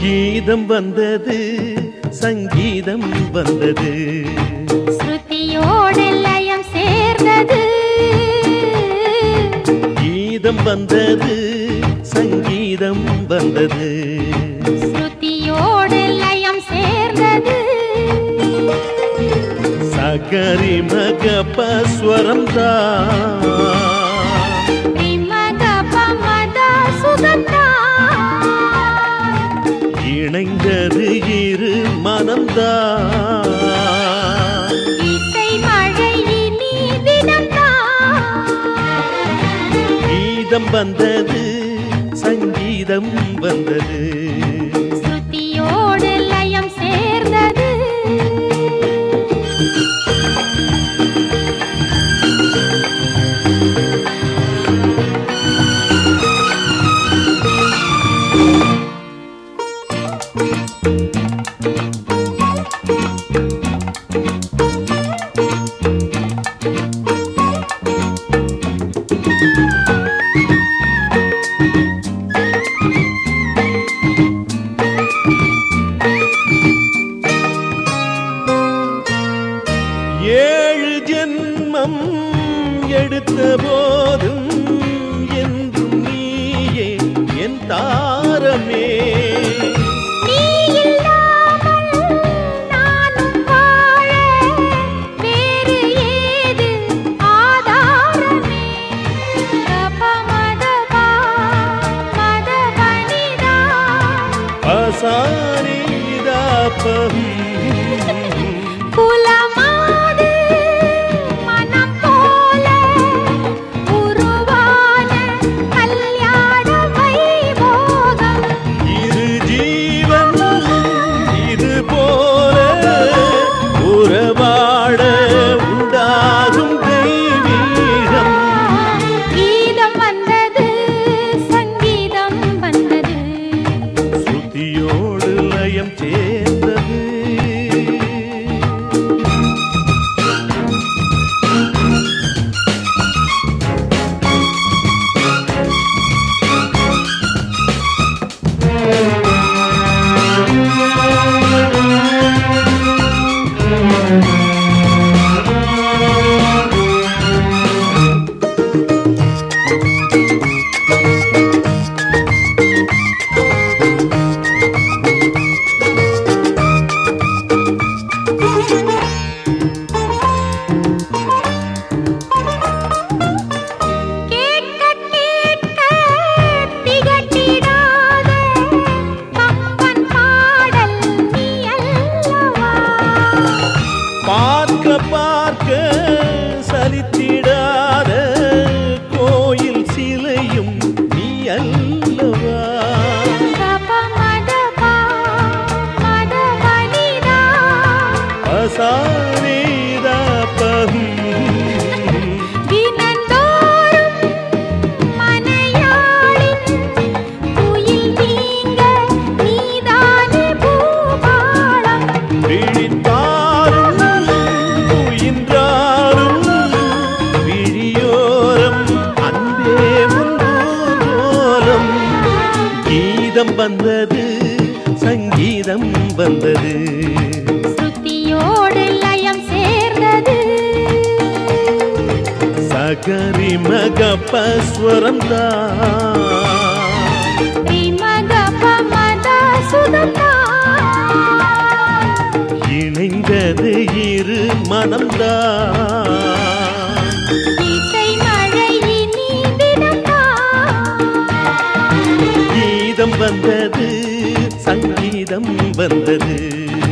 கீதம் வந்தது சங்கீதம் வந்தது ஸ்ருதியோடு லயம் சேர்ந்தது கீதம் வந்தது சங்கீதம் வந்தது ஸ்ருதியோடு லயம் சேர்ந்தது சகரி மக பஸ்வரம் தான் ரிமக பமத சுகந்தா இணைந்தது இரு மனம்தான் இசை மழை இனி தினம்தான் கீதம் வந்தது சங்கீதம் வந்தது ஸ்ருதியோடு லயம் சேர்ந்தது ஏழு ஜென்மம் எடுத்த போதும் என்றும் நீயே என் தாரமே நீ இல்லாமல் நானும் வாழ வேறு ஏது ஆதாரமே கபமதபா மதபனிதா அசாரிதாபம் குலமாது மனம் போல உருவான கல்யாண வைபோகம் இரு ஜீவன் இது போல உறவாட உண்டாகும் தெய்வீகம் கீதம் வந்தது சங்கீதம் வந்தது ஸ்ருதியோடு லயம் சேர்ந்தது கேட்க கேட்க திகட்டிடாத கம்பன் பாடல் நீ அல்லவா பார்க்க பார்க்க சலித்திடாத கோயில் சிலையும் நீ அல்லவா கபமதபா மதபனிதா அசாரேதாபம் தினந்தோறும் மனையாளின் குயில் நீங்க நீதானே பூபாளம் விழித்தாரும் உயின்றாரும் விழியோரம் அன்பே முன்னோலம் கீதம் வந்தது சங்கீதம் வந்தது ஸ்ருதியோடு லயம் சேர்ந்தது சகரி மக பஸ்வரம் தான் ரிமக பமத சுகந்தா இணைந்தது இரு மனம்தான் இசை மழை இனி தினம்தான் கீதம் வந்தது சங்கீதம் வந்தது